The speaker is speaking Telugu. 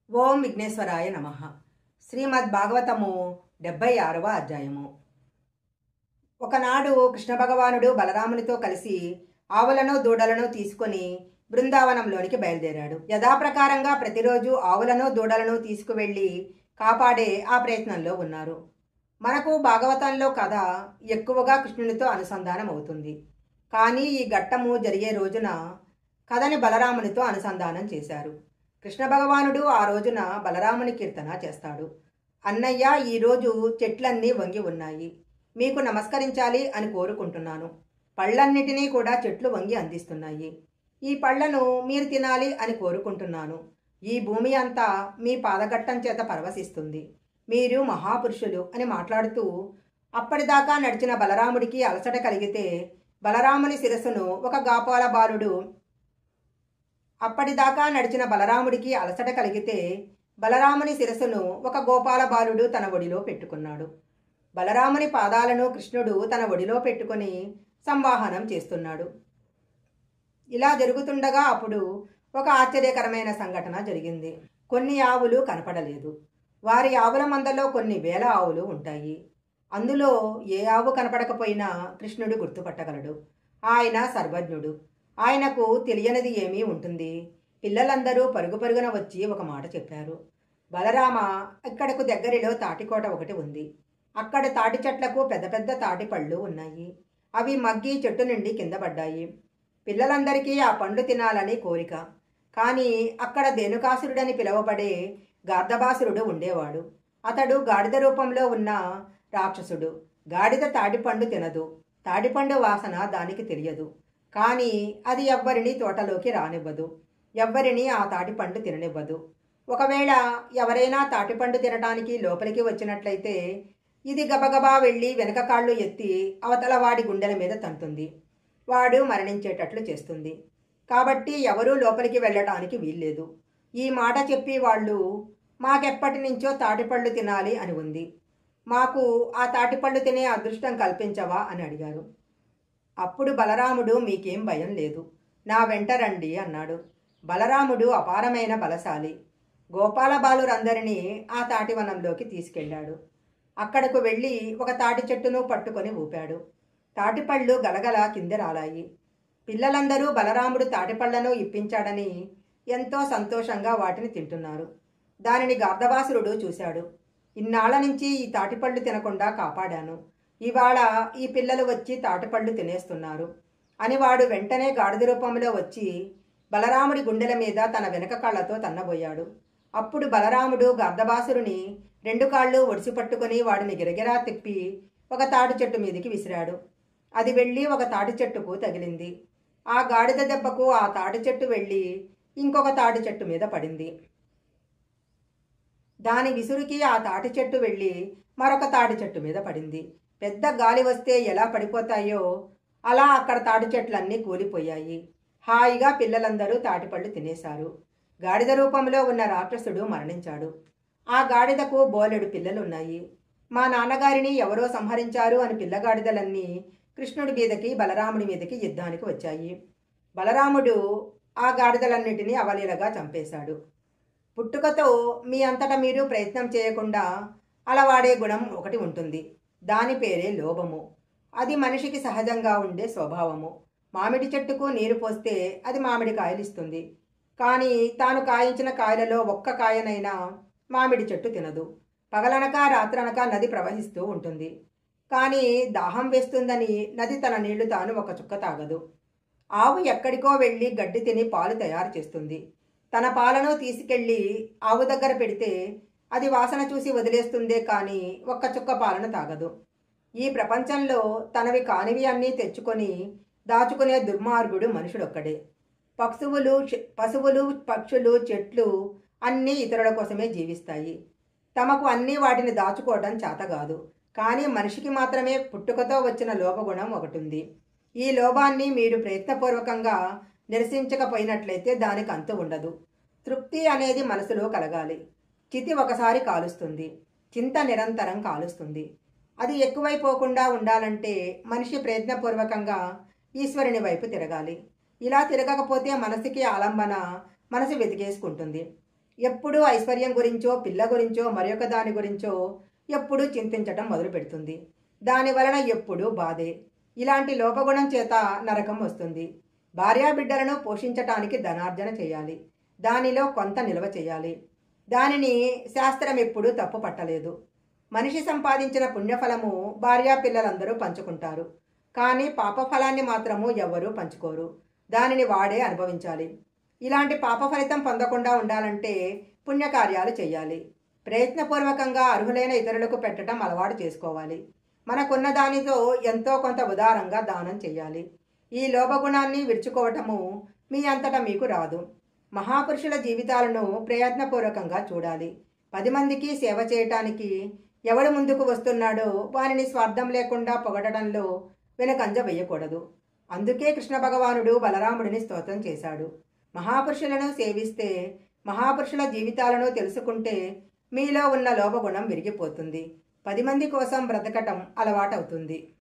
ఓం విఘ్నేశ్వరాయ నమ శ్రీమద్ భాగవతము డెబ్బై ఆరవ అధ్యాయము ఒకనాడు కృష్ణ భగవానుడు బలరామునితో కలిసి ఆవులను దూడలను తీసుకొని బృందావనంలోనికి బయలుదేరాడు యథాప్రకారంగా ప్రతిరోజు ఆవులను దూడలను తీసుకువెళ్ళి కాపాడే ఆ ప్రయత్నంలో ఉన్నారు మనకు భాగవతంలో కథ ఎక్కువగా కృష్ణునితో అనుసంధానం అవుతుంది కానీ ఈ ఘట్టము జరిగే రోజున కథని బలరామునితో అనుసంధానం చేశారు కృష్ణ భగవానుడు ఆ రోజున బలరాముని కీర్తన చేస్తాడు అన్నయ్య ఈరోజు చెట్లన్నీ వంగి ఉన్నాయి మీకు నమస్కరించాలి అని కోరుకుంటున్నాను పళ్ళన్నిటినీ కూడా చెట్లు వంగి అందిస్తున్నాయి ఈ పళ్లను మీరు తినాలి అని కోరుకుంటున్నాను ఈ భూమి అంతా మీ పాదఘట్టం చేత పరవశిస్తుంది మీరు మహాపురుషులు అని మాట్లాడుతూ అప్పటిదాకా నడిచిన బలరాముడికి అలసట కలిగితే బలరాముని శిరస్సును ఒక గాపాల బాలుడు అప్పటిదాకా నడిచిన బలరాముడికి అలసట కలిగితే బలరాముని శిరస్సును ఒక గోపాల బాలుడు తన ఒడిలో పెట్టుకున్నాడు బలరాముని పాదాలను కృష్ణుడు తన ఒడిలో పెట్టుకొని సంవాహనం చేస్తున్నాడు ఇలా జరుగుతుండగా అప్పుడు ఒక ఆశ్చర్యకరమైన సంఘటన జరిగింది కొన్ని ఆవులు కనపడలేదు వారి ఆవుల మందలో కొన్ని వేల ఆవులు ఉంటాయి అందులో ఏ ఆవు కనపడకపోయినా కృష్ణుడు గుర్తుపట్టగలడు ఆయన సర్వజ్ఞుడు ఆయనకు తెలియనిది ఏమీ ఉంటుంది పిల్లలందరూ పరుగు పరుగున వచ్చి ఒక మాట చెప్పారు బలరామ ఇక్కడకు దగ్గరలో తాటికోట ఒకటి ఉంది అక్కడ తాటి చెట్లకు పెద్ద పెద్ద తాటి పళ్ళు ఉన్నాయి అవి మగ్గి చెట్టు నుండి కింద పడ్డాయి పిల్లలందరికీ ఆ పండ్లు తినాలని కోరిక కానీ అక్కడ ధేనుకాసురుడని పిలువబడే గార్ధబాసురుడు ఉండేవాడు అతడు గాడిద రూపంలో ఉన్న రాక్షసుడు గాడిద తాటిపండు తినదు తాటిపండు వాసన దానికి తెలియదు కానీ అది ఎవ్వరిని తోటలోకి రానివ్వదు ఎవ్వరిని ఆ తాటిపండు తిననివ్వదు ఒకవేళ ఎవరైనా తాటిపండు తినడానికి లోపలికి వచ్చినట్లయితే ఇది గబగబా వెళ్ళి వెనక కాళ్ళు ఎత్తి అవతల వాడి గుండెల మీద తంతుంది వాడు మరణించేటట్లు చేస్తుంది కాబట్టి ఎవరూ లోపలికి వెళ్ళటానికి వీల్లేదు ఈ మాట చెప్పి వాళ్ళు మాకెప్పటి నుంచో తాటిపళ్ళు తినాలి అని ఉంది మాకు ఆ తాటిపళ్ళు తినే అదృష్టం కల్పించవా అని అడిగారు అప్పుడు బలరాముడు మీకేం భయం లేదు నా వెంట రండి అన్నాడు బలరాముడు అపారమైన బలశాలి గోపాల బాలురందరినీ ఆ తాటివనంలోకి తీసుకెళ్ళాడు అక్కడకు వెళ్ళి ఒక తాటి చెట్టును పట్టుకొని ఊపాడు తాటిపళ్ళు గలగల కింద రాలాయి పిల్లలందరూ బలరాముడు తాటిపళ్లను ఇప్పించాడని ఎంతో సంతోషంగా వాటిని తింటున్నారు దానిని గార్ధబాసురుడు చూశాడు ఇన్నాళ్ల నుంచి ఈ తాటిపళ్ళు తినకుండా కాపాడాను ఇవాళ ఈ పిల్లలు వచ్చి తాటిపళ్ళు తినేస్తున్నారు అని వాడు వెంటనే గాడిద రూపంలో వచ్చి బలరాముడి గుండెల మీద తన వెనక కాళ్లతో తన్నబోయాడు అప్పుడు బలరాముడు గర్ధబాసురుని రెండు కాళ్ళు ఒడిసి పట్టుకొని వాడిని గిరగిరా తిప్పి ఒక తాటి చెట్టు మీదికి విసిరాడు అది వెళ్ళి ఒక తాటి చెట్టుకు తగిలింది ఆ గాడిద దెబ్బకు ఆ తాటి చెట్టు వెళ్ళి ఇంకొక తాటి చెట్టు మీద పడింది దాని విసురుకి ఆ తాటి చెట్టు వెళ్ళి మరొక తాటి చెట్టు మీద పడింది పెద్ద గాలి వస్తే ఎలా పడిపోతాయో అలా అక్కడ తాటి చెట్లన్నీ కూలిపోయాయి హాయిగా పిల్లలందరూ తాటిపళ్ళు తినేశారు గాడిద రూపంలో ఉన్న రాక్షసుడు మరణించాడు ఆ గాడిదకు బోలెడు పిల్లలున్నాయి మా నాన్నగారిని ఎవరో సంహరించారు అని పిల్లగాడిదలన్నీ కృష్ణుడి మీదకి బలరాముడి మీదకి యుద్ధానికి వచ్చాయి బలరాముడు ఆ గాడిదలన్నిటినీ అవలీలగా చంపేశాడు పుట్టుకతో మీ అంతటా మీరు ప్రయత్నం చేయకుండా అలవాడే గుణం ఒకటి ఉంటుంది దాని పేరే లోభము అది మనిషికి సహజంగా ఉండే స్వభావము మామిడి చెట్టుకు నీరు పోస్తే అది మామిడి కాయలు ఇస్తుంది కానీ తాను కాయించిన కాయలలో ఒక్క కాయనైనా మామిడి చెట్టు తినదు పగలనక రాత్రనక నది ప్రవహిస్తూ ఉంటుంది కానీ దాహం వేస్తుందని నది తన నీళ్లు తాను ఒక చుక్క తాగదు ఆవు ఎక్కడికో వెళ్ళి గడ్డి తిని పాలు తయారు చేస్తుంది తన పాలను తీసుకెళ్ళి ఆవు దగ్గర పెడితే అది వాసన చూసి వదిలేస్తుందే కానీ ఒక్క చుక్క పాలను తాగదు ఈ ప్రపంచంలో తనవి కానివి అన్నీ తెచ్చుకొని దాచుకునే దుర్మార్గుడు మనుషుడొక్కడే పశువులు పశువులు పక్షులు చెట్లు అన్నీ ఇతరుల కోసమే జీవిస్తాయి తమకు అన్నీ వాటిని దాచుకోవడం చేత కాదు కానీ మనిషికి మాత్రమే పుట్టుకతో వచ్చిన లోపగుణం ఒకటి ఉంది ఈ లోభాన్ని మీరు ప్రయత్నపూర్వకంగా నిరసించకపోయినట్లయితే దానికి అంతు ఉండదు తృప్తి అనేది మనసులో కలగాలి చితి ఒకసారి కాలుస్తుంది చింత నిరంతరం కాలుస్తుంది అది ఎక్కువైపోకుండా ఉండాలంటే మనిషి ప్రయత్నపూర్వకంగా ఈశ్వరుని వైపు తిరగాలి ఇలా తిరగకపోతే మనసుకి ఆలంబన మనసు వెతికేసుకుంటుంది ఎప్పుడూ ఐశ్వర్యం గురించో పిల్ల గురించో మరొక దాని గురించో ఎప్పుడూ చింతించటం మొదలు పెడుతుంది దాని వలన ఎప్పుడూ బాధే ఇలాంటి లోపగుణం చేత నరకం వస్తుంది భార్యాబిడ్డలను పోషించటానికి ధనార్జన చేయాలి దానిలో కొంత నిల్వ చేయాలి దానిని శాస్త్రం ఎప్పుడూ తప్పు పట్టలేదు మనిషి సంపాదించిన పుణ్యఫలము భార్యా పిల్లలందరూ పంచుకుంటారు కానీ పాపఫలాన్ని మాత్రము ఎవ్వరూ పంచుకోరు దానిని వాడే అనుభవించాలి ఇలాంటి పాప ఫలితం పొందకుండా ఉండాలంటే పుణ్యకార్యాలు చేయాలి ప్రయత్నపూర్వకంగా అర్హులైన ఇతరులకు పెట్టడం అలవాటు చేసుకోవాలి మనకున్న దానితో ఎంతో కొంత ఉదారంగా దానం చేయాలి ఈ లోభగుణాన్ని విరుచుకోవటము మీ అంతటా మీకు రాదు మహాపురుషుల జీవితాలను ప్రయత్నపూర్వకంగా చూడాలి పది మందికి సేవ చేయటానికి ఎవడు ముందుకు వస్తున్నాడో వారిని స్వార్థం లేకుండా పొగడటంలో వెనకంజ వేయకూడదు అందుకే కృష్ణ భగవానుడు బలరాముడిని స్తోత్రం చేశాడు మహాపురుషులను సేవిస్తే మహాపురుషుల జీవితాలను తెలుసుకుంటే మీలో ఉన్న లోపగుణం విరిగిపోతుంది పది మంది కోసం బ్రతకటం అలవాటవుతుంది